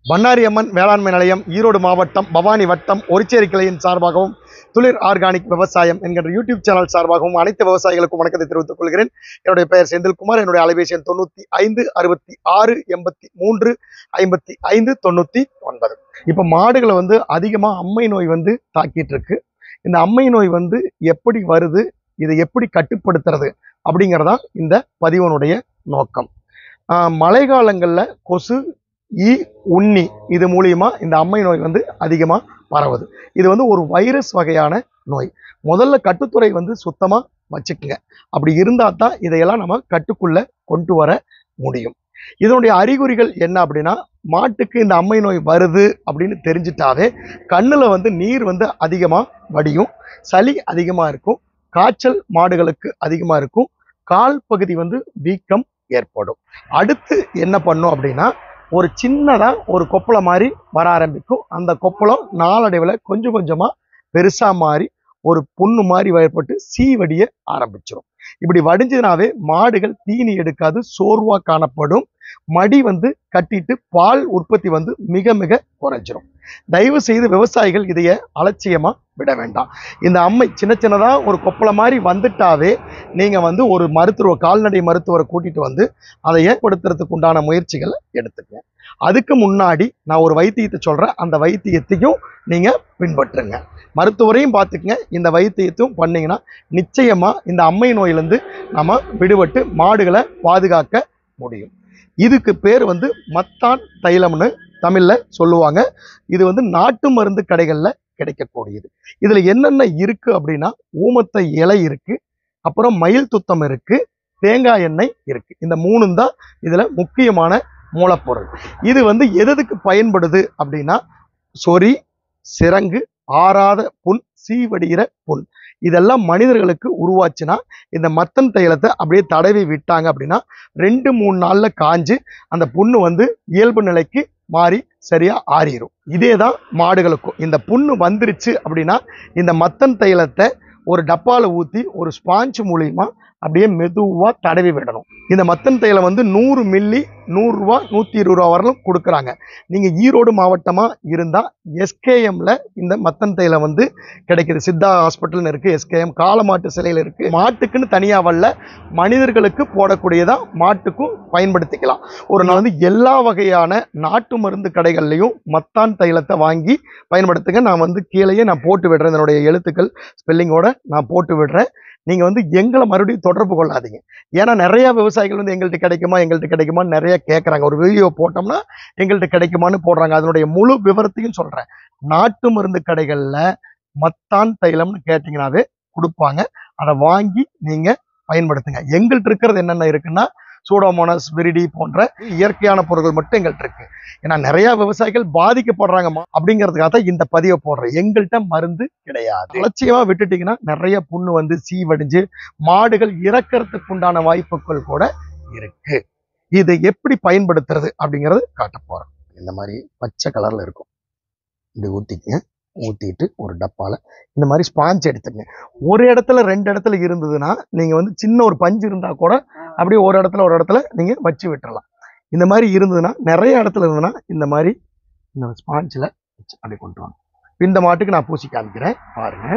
பண்ணாரி அம்மன் வேளாண்மை நிலையம் ஈரோடு மாவட்டம் பவானி வட்டம் ஒரிச்சேரி கிளையின் சார்பாகவும் துளிர் ஆர்கானிக் விவசாயம் என்கிற யூடியூப் சேனல் சார்பாகவும் அனைத்து விவசாயிகளுக்கும் வணக்கத்தை தெரிவித்துக் கொள்கிறேன் என்னுடைய பெயர் செந்தில்குமார் என்னுடைய அலைபேசி எண் தொண்ணூத்தி ஐந்து அறுபத்தி ஆறு எண்பத்தி மூன்று ஐம்பத்தி ஐந்து தொண்ணூத்தி ஒன்பது இப்ப மாடுகளை வந்து அதிகமா அம்மை நோய் வந்து தாக்கிட்டு இருக்கு இந்த அம்மை நோய் வந்து எப்படி வருது இதை எப்படி கட்டுப்படுத்துறது அப்படிங்கறதான் இந்த பதிவனுடைய நோக்கம் ஆஹ் மழை காலங்கள்ல கொசு ஈ உண்ணி இது மூலியமா இந்த அம்மை நோய் வந்து அதிகமா பரவுது இது வந்து ஒரு வைரஸ் வகையான நோய் முதல்ல கட்டுத்துறை வந்து சுத்தமா வச்சுக்குங்க அப்படி இருந்தா தான் இதையெல்லாம் நம்ம கட்டுக்குள்ள கொண்டு வர முடியும் இதனுடைய அறிகுறிகள் என்ன அப்படின்னா மாட்டுக்கு இந்த அம்மை நோய் வருது அப்படின்னு தெரிஞ்சிட்டாவே கண்ணுல வந்து நீர் வந்து அதிகமா வடியும் சளி அதிகமா இருக்கும் காய்ச்சல் மாடுகளுக்கு அதிகமா இருக்கும் கால் பகுதி வந்து வீக்கம் ஏற்படும் அடுத்து என்ன பண்ணும் அப்படின்னா ஒரு சின்னதா ஒரு கொப்பளை மாதிரி வர ஆரம்பிக்கும் அந்த கொப்பளம் நாளடைவில் கொஞ்சம் கொஞ்சமா பெருசா மாறி ஒரு புண்ணு மாதிரி ஏற்பட்டு சீவடிய ஆரம்பிச்சிடும் இப்படி வடிஞ்சதுனாவே மாடுகள் தீனி எடுக்காது சோர்வா காணப்படும் மடி வந்து கட்டிட்டு பால் உற்பத்தி வந்து மிக மிக குறைஞ்சிரும் தயவு செய்து விவசாயிகள் இதைய அலட்சியமா விட வேண்டாம் இந்த அம்மை சின்ன சின்னதா ஒரு கொப்பளை மாதிரி வந்துட்டாவே நீங்க வந்து ஒரு மருத்துவ கால்நடை மருத்துவரை கூட்டிட்டு வந்து அதை ஏற்படுத்துறதுக்கு உண்டான முயற்சிகளை எடுத்துக்கங்க அதுக்கு முன்னாடி நான் ஒரு வைத்தியத்தை சொல்றேன் அந்த வைத்தியத்தையும் நீங்க பின்பற்றுங்க மருத்துவரையும் பார்த்துக்குங்க இந்த வைத்தியத்தையும் பண்ணீங்கன்னா நிச்சயமா இந்த அம்மை நோயிலிருந்து நம்ம விடுபட்டு மாடுகளை பாதுகாக்க முடியும் இதுக்கு பேர் வந்து மத்தான் தைலம்னு தமிழ்ல சொல்லுவாங்க இது வந்து நாட்டு மருந்து கடைகள்ல கிடைக்கக்கூடியது இதுல என்னென்ன இருக்கு அப்படின்னா ஊமத்தை இலை இருக்கு அப்புறம் மயில் துத்தம் இருக்கு தேங்காய் எண்ணெய் இருக்கு இந்த மூணும் தான் இதுல முக்கியமான மூலப்பொருள் இது வந்து எதுக்கு பயன்படுது அப்படின்னா சொறி சிரங்கு ஆறாத புண் சீவடிகிற புண் இதெல்லாம் மனிதர்களுக்கு உருவாச்சுன்னா இந்த மத்தன் தைலத்தை அப்படியே தடவி விட்டாங்க அப்படின்னா ரெண்டு மூணு நாள்ல காஞ்சு அந்த புண்ணு வந்து இயல்பு நிலைக்கு மாறி சரியா ஆறிடும் இதே தான் மாடுகளுக்கும் இந்த புண்ணு வந்துருச்சு அப்படின்னா இந்த மத்தன் தைலத்தை ஒரு டப்பால ஊத்தி ஒரு ஸ்பாஞ்ச் மூலியமா அப்படியே மெதுவா தடவி விடணும் இந்த மத்தன் தைலம் வந்து நூறு மில்லி நூறுரூவா நூற்றி இருபது ரூபா வரலும் கொடுக்குறாங்க நீங்கள் ஈரோடு மாவட்டமாக இருந்தால் எஸ்கேஎம்ல இந்த மத்தன் தைலம் வந்து கிடைக்குது சித்தா ஹாஸ்பிட்டல்னு இருக்குது எஸ்கேஎம் காளமாட்டு சிலையில் இருக்குது மாட்டுக்குன்னு தனியாக வரல மனிதர்களுக்கு போடக்கூடியதா மாட்டுக்கும் பயன்படுத்திக்கலாம் ஒரு நாள் வந்து எல்லா வகையான நாட்டு மருந்து கடைகள்லையும் மத்தான் தைலத்தை வாங்கி பயன்படுத்துங்க நான் வந்து கீழேயே நான் போட்டு விடுறேன் இதனுடைய எழுத்துக்கள் ஸ்பெல்லிங்கோட நான் போட்டு விடுறேன் நீங்கள் வந்து எங்களை மறுபடியும் தொடர்பு கொள்ளாதீங்க ஏன்னா நிறைய விவசாயிகள் வந்து எங்கள்கிட்ட கிடைக்குமா எங்கள்கிட்ட கிடைக்குமான்னு நிறைய கேட்குறாங்க ஒரு வீடியோ போட்டோம்னா எங்கள்கிட்ட கிடைக்குமான்னு போடுறாங்க அதனுடைய முழு விவரத்தையும் சொல்கிறேன் நாட்டு மருந்து கடைகளில் மத்தான் தைலம்னு கேட்டிங்கனாவே கொடுப்பாங்க அதை வாங்கி நீங்கள் பயன்படுத்துங்க எங்கள்கிட்ட இருக்கிறது என்னென்ன இருக்குன்னா சூடோமோனஸ் விரிடி போன்ற இயற்கையான பொருட்கள் மட்டும் எங்கள்கிட்ட இருக்கு ஏன்னா நிறைய விவசாயிகள் பாதிக்கப்படுறாங்கம்மா அப்படிங்கிறதுக்காக தான் இந்த பதிவை போடுறேன் எங்கள்கிட்ட மருந்து கிடையாது அலட்சியமா விட்டுட்டீங்கன்னா நிறைய புண்ணு வந்து சீவடிஞ்சு மாடுகள் இறக்கறதுக்கு உண்டான வாய்ப்புகள் கூட இருக்கு இதை எப்படி பயன்படுத்துறது அப்படிங்கறது காட்ட போறேன் இந்த மாதிரி பச்சை கலர்ல இருக்கும் இப்படி ஊத்திக்கங்க ஊத்திட்டு ஒரு டப்பால இந்த மாதிரி ஸ்பாஞ்ச் எடுத்துங்க ஒரு இடத்துல ரெண்டு இடத்துல இருந்ததுன்னா நீங்க வந்து சின்ன ஒரு பஞ்சு இருந்தா கூட அப்படியே ஒரு இடத்துல ஒரு இடத்துல நீங்க வச்சு விட்டுறலாம் இந்த மாதிரி இருந்ததுன்னா நிறைய இடத்துல இருந்ததுன்னா இந்த மாதிரி இந்த ஸ்பாஞ்சில் வச்சு அப்படியே கொண்டு வாங்க இந்த மாட்டுக்கு நான் பூசி காமிக்கிறேன் பாருங்க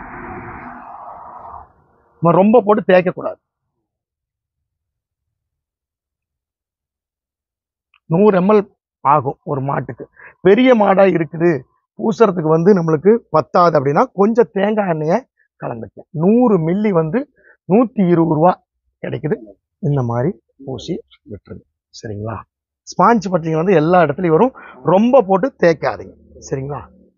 நம்ம ரொம்ப போட்டு தேய்க்க கூடாது நூறு எம்எல் ஆகும் ஒரு மாட்டுக்கு பெரிய மாடா இருக்குது பூசுறதுக்கு வந்து நம்மளுக்கு பத்தாது அப்படின்னா கொஞ்சம் தேங்காய் எண்ணெயை கலந்துக்க நூறு மில்லி வந்து நூத்தி இருபது ரூபா கிடைக்குது இந்த மாதிரி பூசி விட்டுருங்க சரிங்களா ஸ்பாஞ்ச் பார்த்தீங்கன்னா வந்து எல்லா இடத்துலையும் வரும் ரொம்ப போட்டு தேய்க்காதீங்க சரிங்களா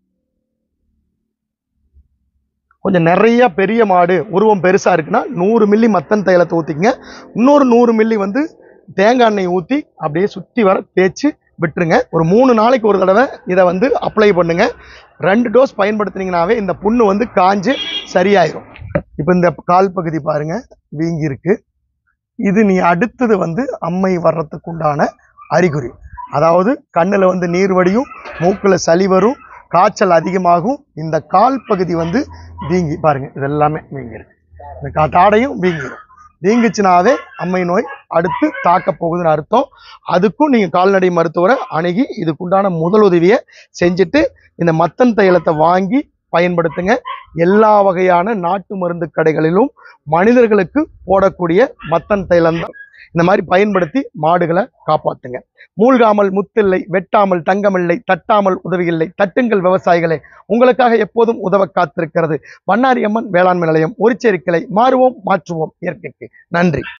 கொஞ்சம் நிறைய பெரிய மாடு உருவம் பெருசா இருக்குன்னா நூறு மில்லி மத்தன் தைலத்தை ஊத்திக்கங்க இன்னொரு நூறு மில்லி வந்து தேங்காய் எண்ணெய் ஊத்தி அப்படியே சுத்தி வர தேய்ச்சி விட்டுருங்க ஒரு மூணு நாளைக்கு ஒரு தடவை இதை வந்து அப்ளை பண்ணுங்க ரெண்டு டோஸ் பயன்படுத்துனீங்கனாவே இந்த புண்ணு வந்து காஞ்சு சரியாயிரும் இப்போ இந்த கால் பகுதி பாருங்க வீங்கி இருக்கு இது நீ அடுத்தது வந்து அம்மை வர்றதுக்கு உண்டான அறிகுறி அதாவது கண்ணுல வந்து நீர் வடியும் மூக்குல சளி வரும் காய்ச்சல் அதிகமாகும் இந்த கால் பகுதி வந்து வீங்கி பாருங்க இது எல்லாமே வீங்கி இருக்கு இந்த கா- தாடையும் வீங்கிரும் நீங்குச்சுனாவே அம்மை நோய் அடுத்து தாக்க போகுதுன்னு அர்த்தம் அதுக்கும் நீங்கள் கால்நடை மருத்துவரை அணுகி இதுக்குண்டான முதலுதவியை செஞ்சுட்டு இந்த மத்தன் தைலத்தை வாங்கி பயன்படுத்துங்க எல்லா வகையான நாட்டு மருந்து கடைகளிலும் மனிதர்களுக்கு போடக்கூடிய மத்தன் தைலம் தான் இந்த மாதிரி பயன்படுத்தி மாடுகளை காப்பாத்துங்க மூழ்காமல் முத்தில்லை வெட்டாமல் தங்கமில்லை தட்டாமல் உதவியில்லை தட்டுங்கள் விவசாயிகளே உங்களுக்காக எப்போதும் உதவ காத்திருக்கிறது பண்ணாரி அம்மன் வேளாண்மை நிலையம் ஒரு கிளை மாறுவோம் மாற்றுவோம் இயற்கைக்கு நன்றி